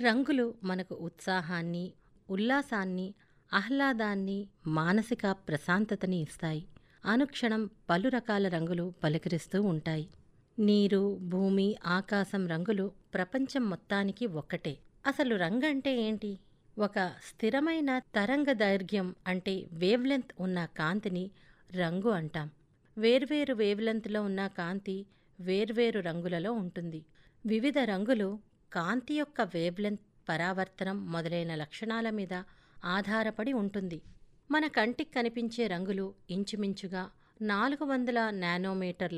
రంగులు మనకు ఉత్సాహాన్ని ఉల్లాసాన్ని ఆహ్లాదాన్ని మానసిక ప్రశాంతతని ఇస్తాయి అనుక్షణం పలు రకాల రంగులు పలకరిస్తూ ఉంటాయి నీరు భూమి ఆకాశం రంగులు ప్రపంచం మొత్తానికి ఒక్కటే అసలు రంగంటే ఏంటి ఒక స్థిరమైన తరంగ దైర్ఘ్యం అంటే వేవ్లెంత్ ఉన్న కాంతిని రంగు అంటాం వేర్వేరు వేవ్లెంత్లో ఉన్న కాంతి వేర్వేరు రంగులలో ఉంటుంది వివిధ రంగులు కాంతి యొక్క వేవ్లెంత్ పరావర్తనం మొదలైన లక్షణాల మీద ఆధారపడి ఉంటుంది మన కంటికి కనిపించే రంగులు ఇంచుమించుగా నాలుగు వందల నానోమీటర్ల